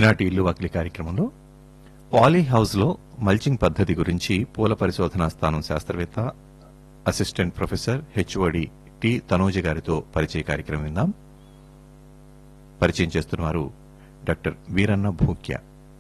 ఈనాటి ఇల్లు వాకిలి కార్యక్రమంలో పాలీ హౌస్ లో మల్చింగ్ పద్ధతి గురించి పూల పరిశోధనా స్థానం శాస్త్రవేత్త assistant professor HOD T Thanoja గారితో పరిచయ కార్యక్రమం విందాం పరిచయం చేస్తున్నవారు డాక్టర్ వీరన్న భూక్య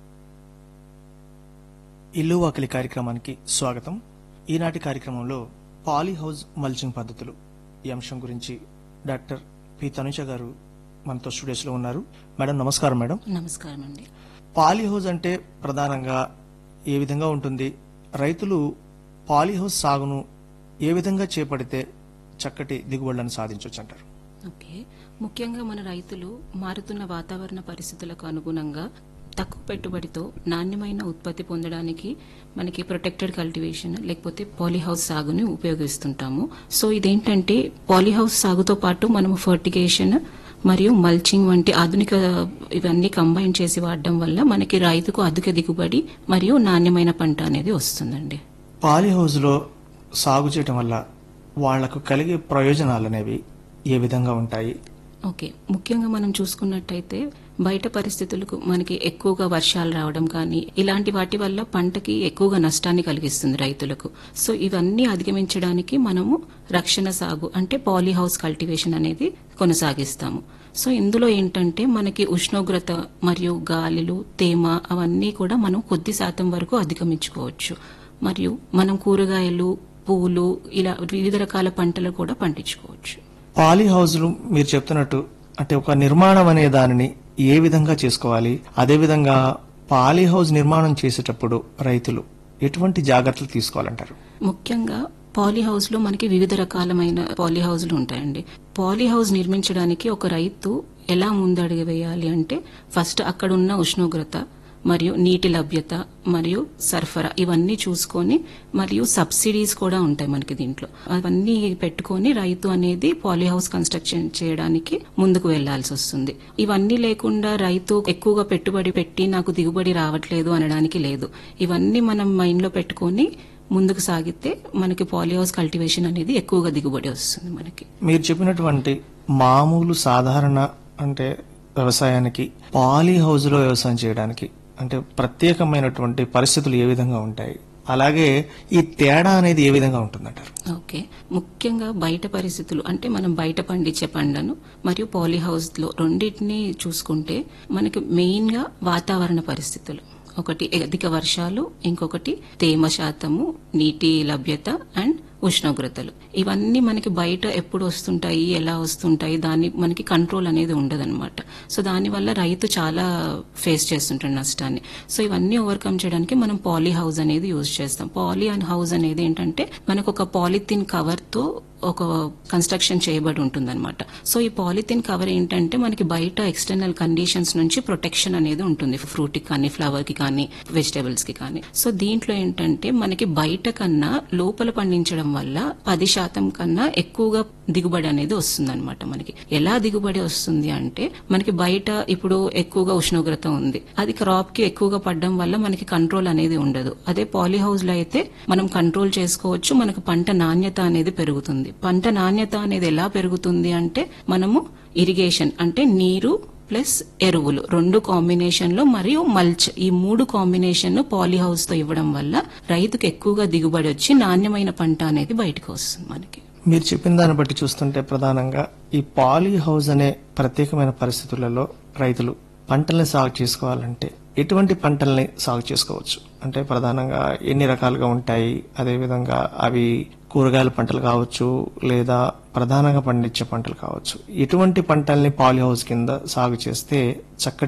ఇల్లు వాకిలి కార్యక్రమానికి స్వాగతం ఈనాటి కార్యక్రమంలో పాలీ హౌస్ మల్చింగ్ పద్ధతులు ఈ అంశం గురించి డాక్టర్ పి తనుజ గారు మనతో స్టూడియోస్ లో ఉన్నారు మేడం నమస్కారం మేడం నమస్కారం అండి పాలీ హౌస్ అంటే ప్రధానంగా ఏ విధంగా ఉంటుంది రైతులు పాలీ హౌస్ సాగును ఏ విధంగా చేపడితే చక్కటి దిగుబడులను సాధించవచ్చు అంటారు ఓకే ముఖ్యంగా మన రైతులు మారుతున్న వాతావరణ పరిస్థితులకు అనుగుణంగా తక్కువ పెట్టుబడితో నాణ్యమైన ఉత్పత్తి పొందడానికి మనకి ప్రొటెక్టెడ్ కల్టివేషన్ లేకపోతే పాలీహౌస్ సాగుని ఉపయోగిస్తుంటాము సో ఇదేంటంటే పాలీహౌస్ సాగుతో పాటు మనము ఫర్టిగేషన్ మరియు మల్చింగ్ వంటి ఆధునిక ఇవన్నీ కంబైన్ చేసి వాడడం వల్ల మనకి రైతుకు అధిక దిగుబడి మరియు నాణ్యమైన పంట అనేది వస్తుందండి పాలీ హౌస్ లో సాగు చేయటం వల్ల వాళ్లకు కలిగే ప్రయోజనాలు అనేవి ఏ విధంగా ఉంటాయి ఓకే ముఖ్యంగా మనం చూసుకున్నట్టయితే బయట పరిస్థితులకు మనకి ఎక్కువగా వర్షాలు రావడం కానీ ఇలాంటి వాటి వల్ల పంటకి ఎక్కువగా నష్టాన్ని కలిగిస్తుంది రైతులకు సో ఇవన్నీ అధిగమించడానికి మనము రక్షణ సాగు అంటే పాలీ హౌస్ కల్టివేషన్ అనేది కొనసాగిస్తాము సో ఇందులో ఏంటంటే మనకి ఉష్ణోగ్రత మరియు గాలులు తేమ అవన్నీ కూడా మనం కొద్ది శాతం వరకు అధిగమించుకోవచ్చు మరియు మనం కూరగాయలు పువ్వులు ఇలా వివిధ రకాల పంటలు కూడా పండించుకోవచ్చు పాలీ హౌస్లు మీరు చెప్తున్నట్టు అంటే ఒక నిర్మాణం అనే దానిని ఏ విధంగా చేసుకోవాలి అదే విధంగా పాలీ హౌస్ నిర్మాణం చేసేటప్పుడు రైతులు ఎటువంటి జాగ్రత్తలు తీసుకోవాలంటారు ముఖ్యంగా పాలీ హౌస్ లో మనకి వివిధ రకాలమైన పాలీ హౌస్లు ఉంటాయండి పాలీ హౌస్ నిర్మించడానికి ఒక రైతు ఎలా ముందడుగు వేయాలి అంటే ఫస్ట్ అక్కడ ఉన్న ఉష్ణోగ్రత మరియు నీటి లభ్యత మరియు సరఫరా ఇవన్నీ చూసుకొని మరియు సబ్సిడీస్ కూడా ఉంటాయి మనకి దీంట్లో అవన్నీ పెట్టుకొని రైతు అనేది పాలీ హౌస్ కన్స్ట్రక్షన్ చేయడానికి ముందుకు వెళ్లాల్సి వస్తుంది ఇవన్నీ లేకుండా రైతు ఎక్కువగా పెట్టుబడి పెట్టి నాకు దిగుబడి రావట్లేదు అనడానికి లేదు ఇవన్నీ మనం మైండ్ లో పెట్టుకొని ముందుకు సాగితే మనకి పాలీ హౌస్ కల్టివేషన్ అనేది ఎక్కువగా దిగుబడి వస్తుంది మనకి మీరు చెప్పినటువంటి మామూలు సాధారణ అంటే వ్యవసాయానికి పాలీ హౌస్ లో వ్యవసాయం చేయడానికి అంటే ప్రత్యేకమైనటువంటి పరిస్థితులు ఏ విధంగా ఉంటాయి అలాగే ఈ తేడా అనేది ఏ విధంగా ఉంటుందంటారు ఓకే ముఖ్యంగా బయట పరిస్థితులు అంటే మనం బయట పండించే పండ్లను మరియు పాలీ హౌస్ లో రెండింటిని చూసుకుంటే మనకి మెయిన్ గా వాతావరణ పరిస్థితులు ఒకటి అధిక వర్షాలు ఇంకొకటి తేమ శాతము నీటి లభ్యత అండ్ ఉష్ణోగ్రతలు ఇవన్నీ మనకి బయట ఎప్పుడు వస్తుంటాయి ఎలా వస్తుంటాయి దాన్ని మనకి కంట్రోల్ అనేది ఉండదన్నమాట సో దానివల్ల రైతు చాలా ఫేస్ చేస్తుంటాడు నష్టాన్ని సో ఇవన్నీ ఓవర్కమ్ చేయడానికి మనం పాలీ హౌస్ అనేది యూజ్ చేస్తాం పాలీ అండ్ హౌస్ అనేది ఏంటంటే మనకు ఒక పాలిథిన్ కవర్ తో ఒక కన్స్ట్రక్షన్ చేయబడి ఉంటుందన్నమాట సో ఈ పాలిథిన్ కవర్ ఏంటంటే మనకి బయట ఎక్స్టర్నల్ కండిషన్స్ నుంచి ప్రొటెక్షన్ అనేది ఉంటుంది ఫ్రూట్ కి కానీ ఫ్లవర్ కి కానీ వెజిటేబుల్స్ కి కానీ సో దీంట్లో ఏంటంటే మనకి బయట కన్నా లోపల పండించడం వల్ల పది శాతం కన్నా ఎక్కువగా దిగుబడి అనేది వస్తుంది మనకి ఎలా దిగుబడి వస్తుంది అంటే మనకి బయట ఇప్పుడు ఎక్కువగా ఉష్ణోగ్రత ఉంది అది క్రాప్ కి ఎక్కువగా పడడం వల్ల మనకి కంట్రోల్ అనేది ఉండదు అదే పాలీ హౌస్ లో అయితే మనం కంట్రోల్ చేసుకోవచ్చు మనకు పంట నాణ్యత అనేది పెరుగుతుంది పంట నాణ్యత అనేది ఎలా పెరుగుతుంది అంటే మనము ఇరిగేషన్ అంటే నీరు ప్లస్ ఎరువులు రెండు కాంబినేషన్ లో మరియు మల్చ్ ఈ మూడు కాంబినేషన్ పాలీ హౌస్ తో ఇవ్వడం వల్ల రైతుకు ఎక్కువగా దిగుబడి వచ్చి నాణ్యమైన పంట అనేది బయటకు వస్తుంది మనకి మీరు చెప్పిన దాన్ని బట్టి చూస్తుంటే ప్రధానంగా ఈ పాలీ హౌస్ అనే ప్రత్యేకమైన పరిస్థితులలో రైతులు పంటల్ని సాగు చేసుకోవాలంటే ఎటువంటి పంటల్ని సాగు చేసుకోవచ్చు అంటే ప్రధానంగా ఎన్ని రకాలుగా ఉంటాయి అదేవిధంగా అవి కూరగాయల పంటలు కావచ్చు లేదా ప్రధానంగా పండించే పంటలు కావచ్చు ఎటువంటి పంటల్ని పాలీ హౌస్ కింద సాగు చేస్తే చక్కటి